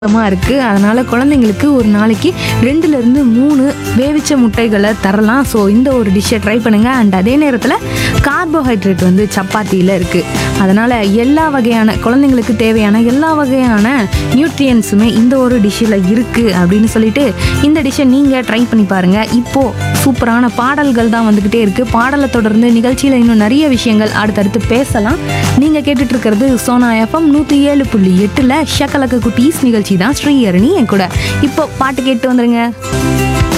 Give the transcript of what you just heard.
அதிகமாக இருக்குது அதனால் குழந்தைங்களுக்கு ஒரு நாளைக்கு ரெண்டுலேருந்து மூணு வேவிச்ச முட்டைகளை தரலாம் ஸோ இந்த ஒரு டிஷ்ஷை ட்ரை பண்ணுங்கள் அண்ட் அதே நேரத்தில் கார்போஹைட்ரேட் வந்து சப்பாத்தியில் இருக்குது அதனால் எல்லா வகையான குழந்தைங்களுக்கு தேவையான எல்லா வகையான நியூட்ரியன்ஸுமே இந்த ஒரு டிஷ்ஷில் இருக்குது அப்படின்னு சொல்லிட்டு இந்த டிஷ்ஷை நீங்கள் ட்ரை பண்ணி பாருங்கள் இப்போது சூப்பரான பாடல்கள் தான் வந்துக்கிட்டே இருக்குது பாடலை தொடர்ந்து நிகழ்ச்சியில் இன்னும் நிறைய விஷயங்கள் அடுத்தடுத்து பேசலாம் நீங்கள் கேட்டுட்டு இருக்கிறது சோனா எஃப்எம் நூற்றி ஏழு புள்ளி எட்டில் ஷக்கலக்க குட்டீஸ் நிகழ்ச்சி தான் ஸ்ரீஹரணி என் கூட இப்போ பாட்டு கேட்டு வந்துருங்க